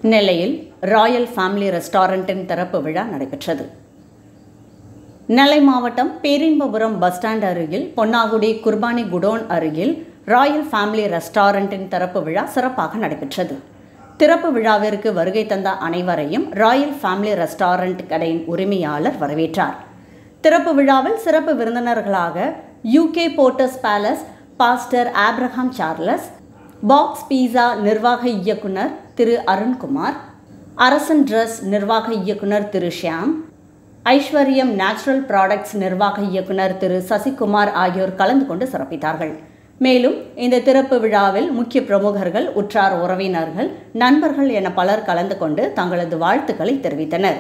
நெல்லையில் Royal family ரெஸ்டாரண்ட்டின் திறப்பு விழா நடைபெற்றது நெல்லை மாவட்டம் பேரின்பபுரம் பஸ் ஸ்டாண்ட் அருகில் பொன்னாகுடி குர்பானி குடோன் அருகில் ராயல் ஃபேமிலி ரெஸ்டாரண்ட்டின் திறப்பு விழா சிறப்பாக நடைபெற்றது திறப்பு விழாவிற்கு வருகை தந்த அனைவரையும் ராயல் ஃபேமிலி ரெஸ்டாரண்ட் கடையின் உரிமையாளர் வரவேற்றார் திறப்பு விழாவில் சிறப்பு விருந்தினர்களாக UK porters palace pastor Abraham Charles box pizza நிர்வாக இயக்குனர் திரு அருண்குமார் அரசன் ட்ரெஸ் நிர்வாக இயக்குனர் திரு ஷியாம் ஐஸ்வர்யம் நேச்சுரல் ப்ராடக்ட்ஸ் நிர்வாக இயக்குனர் திரு சசிகுமார் ஆகியோர் கலந்து கொண்டு சிறப்பித்தார்கள் மேலும் இந்த திறப்பு விழாவில் முக்கிய பிரமுகர்கள் உற்றார் உறவினர்கள் நண்பர்கள் என பலர் கலந்து கொண்டு தங்களது வாழ்த்துக்களை தெரிவித்தனர்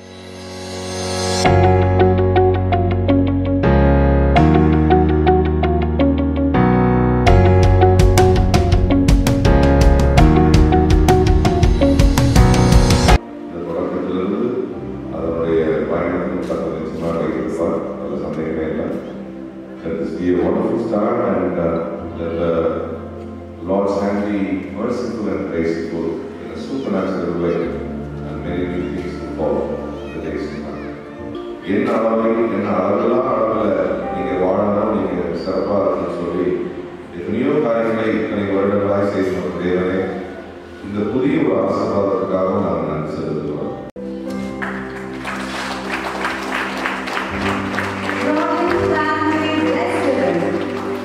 இந்த தொடக்கத்திலிருந்து அதனுடைய பயணத்தில் கற்று நிச்சயமாக இருப்பார் அதில் சந்தேகமே இல்லை Let this be a wonderful start and uh, let the Lord's hand be merciful and graceful in a supernatural way and many new things to follow in the days to come. என்ன அளவில் என்ன அளவெல்லாம் அளவில் நீங்கள் வாழணும் நீங்கள் சிறப்பாக இருக்கணும்னு சொல்லி எத்தனையோ காரியங்களை இத்தனை வருடங்களாய் செய்து வந்த தேவனே இந்த புதிய ஒரு ஆசீர்வாதத்துக்காக நாம் நன்றி செலுத்துகிறோம் Royal Family Restaurant.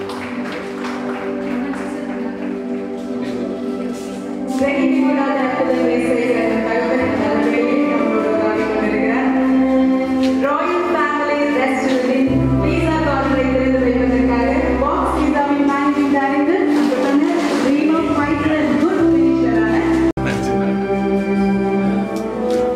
Very good ஆன அற்புத message and தகவல் நல்லபடியாக நம்மளோட உருவாக்கி கொண்டிருக்கிறார். Royal Family Restaurant இன் pizza corner ஐ திறந்து வைப்பதற்காக box pizza வின் managing director நம்ம சொன்ன dream of fighter and good finisher ஆன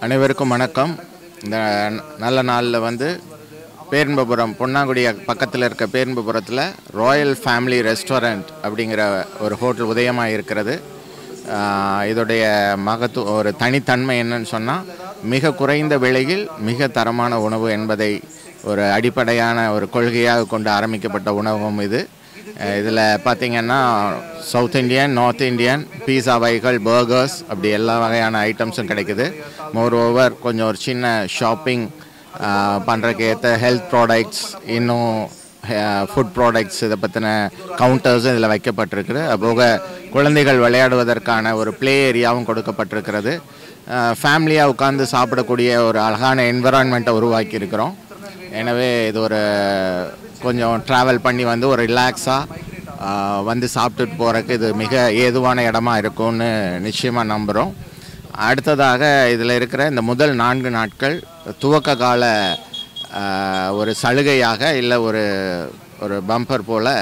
அனைவருக்கும் வணக்கம் இந்த நல்ல நாளில் வந்து பேரும்பபுரம் பொன்னாங்குடி பக்கத்தில் இருக்க பேரும்பபுரத்தில் ராயல் ஃபேமிலி ரெஸ்டாரண்ட் அப்படிங்கிற ஒரு ஹோட்டல் உதயமாக இருக்கிறது ஆஹ் இதோடைய மகத்து ஒரு தனித்தன்மை என்னன்னு சொன்னால் மிக குறைந்த விலையில் மிக தரமான உணவு என்பதை ஒரு அடிப்படையான ஒரு கொள்கையாக கொண்டு ஆரம்பிக்கப்பட்ட உணவகம் இது இதில் பார்த்தீங்கன்னா south Indian north Indian pizza வகைகள் பர்கர்ஸ் அப்படி எல்லா வகையான ஐட்டம்ஸும் கிடைக்குது மோர் ஓவர் கொஞ்சம் ஒரு சின்ன ஷாப்பிங் பண்ணுறதுக்கு ஏற்ற ஹெல்த் ப்ராடக்ட்ஸ் இன்னும் ஃபுட் ப்ராடக்ட்ஸ் இதை பற்றின கவுண்டர்ஸும் இதில் வைக்கப்பட்டிருக்குது அதுபோக குழந்தைகள் விளையாடுவதற்கான ஒரு ப்ளே ஏரியாவும் கொடுக்கப்பட்டிருக்கிறது ஃபேமிலியாக உட்காந்து சாப்பிடக்கூடிய ஒரு அழகான என்விரான்மெண்ட்டை உருவாக்கி இருக்கிறோம் எனவே இது ஒரு கொஞ்சம் ட்ராவல் பண்ணி வந்து ஒரு ரிலாக்ஸாக வந்து சாப்பிட்டுட்டு போகிறதுக்கு இது மிக ஏதுவான இடமா இருக்கும்னு நிச்சயமாக நம்புகிறோம் அடுத்ததாக இதில் இருக்கிற இந்த முதல் நான்கு நாட்கள் துவக்க கால ஆஹ், ஒரு சலுகையாக இல்லை ஒரு ஒரு பம்பர் போல்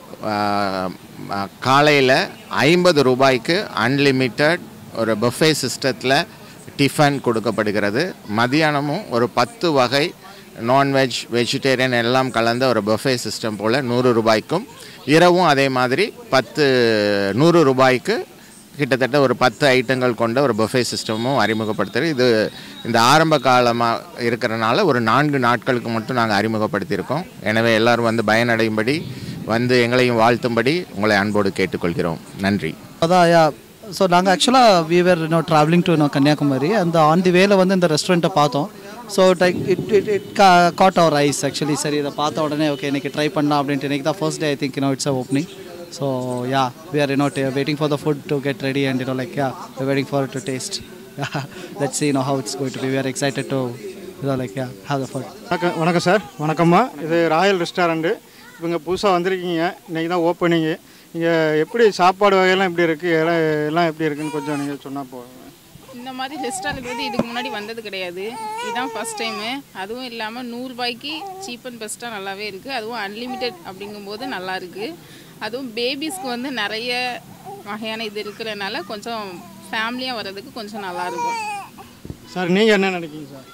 காலையில் ஐம்பது ரூபாய்க்கு அன்லிமிட்டெட் ஒரு பஃபே சிஸ்டத்தில் டிஃபன் கொடுக்கப்படுகிறது மதியானமும் ஒரு பத்து வகை நான்வெஜ் வெஜிடேரியன் எல்லாம் கலந்த ஒரு பஃபே சிஸ்டம் போல் நூறு ரூபாய்க்கும் இரவும் அதே மாதிரி பத்து நூறு ரூபாய்க்கு கிட்டத்தட்ட ஒரு பத்து ஐட்டங்கள் கொண்ட ஒரு பஃபே சிஸ்டமும் அறிமுகப்படுத்துறது இது இந்த ஆரம்ப காலமாக இருக்கிறனால ஒரு நான்கு நாட்களுக்கு மட்டும் நாங்கள் அறிமுகப்படுத்தியிருக்கோம் எனவே எல்லாரும் வந்து பயனடையும்படி வந்து எங்களையும் வாழ்த்தும்படி உங்களை அன்போடு கேட்டுக்கொள்கிறோம் நன்றி அதான் யா ஸோ நாங்கள் ஆக்சுவலாக we were no travelling to no Kanyakumari அந்த ஆன் தி வேல வந்து இந்த ரெஸ்டாரண்ட்டை பார்த்தோம் so take it it it caught our eyes actually சரி இதை பார்த்த உடனே ஓகே இன்னைக்கு ட்ரை பண்ணலாம் அப்படின்ட்டு இன்னைக்கு தான் first day I think you know it's a opening so yeah we are you know waiting for the food to get ready and you know like yeah waiting for to taste let's see know how it's going to be we are excited to you know like yeah have the food வணக்கம் வணக்கம் sir வணக்கம்மா இது Royal restaurant இப்போ இங்கே புதுசாக வந்திருக்கீங்க இன்றைக்கி தான் ஓப்பனிங்கு இங்கே எப்படி சாப்பாடு வகையெல்லாம் எப்படி இருக்குது எல்லாம் எல்லாம் எப்படி இருக்குன்னு கொஞ்சம் நீங்கள் சொன்னால் போதும் இந்த மாதிரி ரெஸ்டாரண்ட் வந்து இதுக்கு முன்னாடி வந்தது கிடையாது இதுதான் ஃபர்ஸ்ட் டைமு அதுவும் இல்லாமல் நூறுரூபாய்க்கு சீப் அண்ட் பெஸ்ட்டாக நல்லாவே இருக்குது அதுவும் அன்லிமிட்டெட் அப்படிங்கும்போது நல்லா இருக்குது அதுவும் பேபிஸ்க்கு வந்து நிறைய வகையான இது இருக்கிறனால கொஞ்சம் ஃபேமிலியாக வர்றதுக்கு கொஞ்சம் நல்லாயிருக்கும் சார் நீங்கள் என்ன நினைக்கிங்க சார்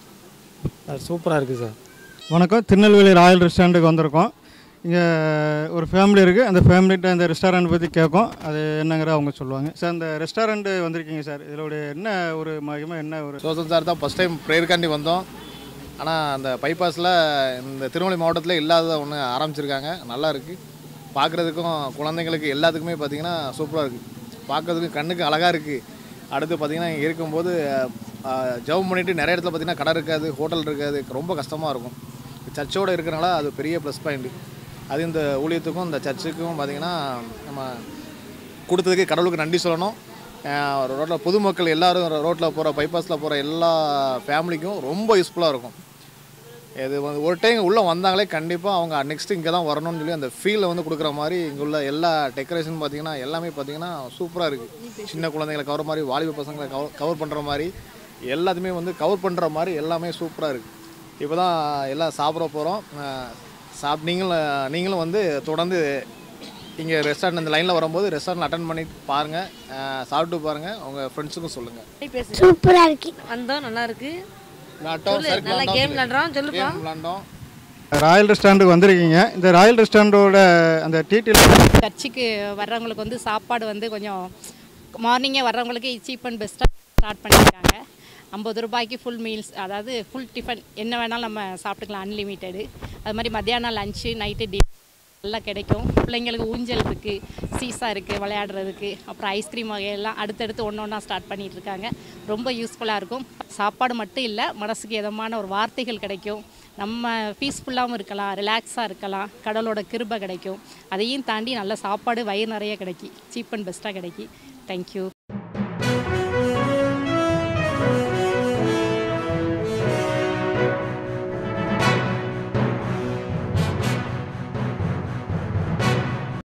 சூப்பராக இருக்குது சார் வணக்கம் திருநெல்வேலி ராயல் ரெஸ்டாரண்ட்டுக்கு வந்திருக்கோம் இங்கே ஒரு ஃபேமிலி இருக்குது அந்த ஃபேமிலிகிட்ட இந்த ரெஸ்டாரண்ட் பற்றி கேட்கும் அது என்னங்கிற அவங்க சொல்லுவாங்க சார் இந்த ரெஸ்டாரண்ட்டு வந்திருக்கீங்க சார் இதோடைய என்ன ஒரு மகிமை என்ன ஒரு சோசன் சார் தான் ஃபஸ்ட் டைம் ப்ரேயருக்காண்டி வந்தோம் ஆனால் அந்த பைபாஸில் இந்த திருநெல்வேலி மாவட்டத்தில் இல்லாத ஒன்று ஆரம்பிச்சிருக்காங்க நல்லா இருக்குது பார்க்குறதுக்கும் குழந்தைங்களுக்கு எல்லாத்துக்குமே பார்த்தீங்கன்னா சூப்பராக இருக்குது பார்க்கறதுக்கு கண்ணுக்கு அழகாக இருக்குது அடுத்து பார்த்தீங்கன்னா இங்கே இருக்கும்போது ஜவ் பண்ணிட்டு நிறைய இடத்துல பார்த்தீங்கன்னா கடை இருக்காது ஹோட்டல் இருக்காது ரொம்ப கஷ்டமாக இருக்கும் சர்ச்சோடு இருக்கிறனால அது பெரிய ப்ளஸ் பாயிண்ட் அது இந்த ஊழியத்துக்கும் இந்த சர்ச்சுக்கும் பார்த்தீங்கன்னா நம்ம கொடுத்ததுக்கு கடவுளுக்கு நன்றி சொல்லணும் ரோட்டில் பொதுமக்கள் எல்லாரும் ரோட்டில் போகிற பைபாஸில் போகிற எல்லா ஃபேமிலிக்கும் ரொம்ப யூஸ்ஃபுல்லாக இருக்கும் இது வந்து ஒரு டைம் உள்ளே வந்தாங்களே கண்டிப்பாக அவங்க நெக்ஸ்ட் இங்கே தான் வரணும்னு சொல்லி அந்த ஃபீலை வந்து கொடுக்குற மாதிரி இங்கே உள்ள எல்லா டெக்கரேஷன் பார்த்தீங்கன்னா எல்லாமே பார்த்தீங்கன்னா சூப்பராக இருக்குது சின்ன குழந்தைங்களை கவர் மாதிரி வாலிப பசங்களை கவர் கவர் பண்ணுற மாதிரி எல்லாத்தையுமே வந்து கவர் பண்ணுற மாதிரி எல்லாமே சூப்பராக இருக்குது இப்போ தான் எல்லாம் சாப்பிட போகிறோம் சாப் நீங்களும் நீங்களும் வந்து தொடர்ந்து இங்கே ரெஸ்டாரண்ட் இந்த லைனில் வரும்போது ரெஸ்டாரண்ட் அட்டன் பண்ணி பாருங்கள் சாப்பிட்டு பாருங்கள் உங்கள் ஃப்ரெண்ட்ஸுக்கும் சொல்லுங்கள் சூப்பரா இருக்கு வந்தோம் நல்லா இருக்கு விளாட்டோம் சொல்லு, சறுக்கு நல்லா விளாண்டோம் கேம் விளாடுறோம் சொல்லுப்பா கேம் விளாண்டோம் ராயல் ரெஸ்டாரண்ட்டுக்கு வந்திருக்கீங்க இந்த ராயல் ரெஸ்டாரண்ட்டோட அந்த டீட்டெயில் சர்ச்சுக்கு வர்றவங்களுக்கு வந்து சாப்பாடு வந்து கொஞ்சம் மார்னிங்கே வர்றவங்களுக்கு சீப் அண்ட் பெஸ்ட்டாக ஸ்டார்ட் பண்ணியிருக்காங்க ஐம்பது ரூபாய்க்கு ஃபுல் மீல்ஸ் அதாவது ஃபுல் டிஃபன் என்ன வேணாலும் நம்ம சாப்பிட்டுக்கலாம் அன்லிமிட்டெடு அது மாதிரி மத்தியானம் லஞ்சு நைட்டு டி எல்லாம் கிடைக்கும் பிள்ளைங்களுக்கு ஊஞ்சல் இருக்குது சீசா இருக்குது விளையாடுறதுக்கு அப்புறம் ஐஸ்கிரீம் வகையெல்லாம் அடுத்தடுத்து ஒன்று ஒன்றா ஸ்டார்ட் பண்ணிட்டு இருக்காங்க ரொம்ப யூஸ்ஃபுல்லாக இருக்கும் சாப்பாடு மட்டும் இல்லை மனசுக்கு இதமான ஒரு வார்த்தைகள் கிடைக்கும் நம்ம பீஸ்ஃபுல்லாகவும் இருக்கலாம் ரிலாக்ஸாக இருக்கலாம் கடவுளோட கிருபை கிடைக்கும் அதையும் தாண்டி நல்ல சாப்பாடு வயிறு நிறைய கிடைக்கி சீப் அண்ட் பெஸ்ட்டாக கிடைக்கி தேங்க்யூ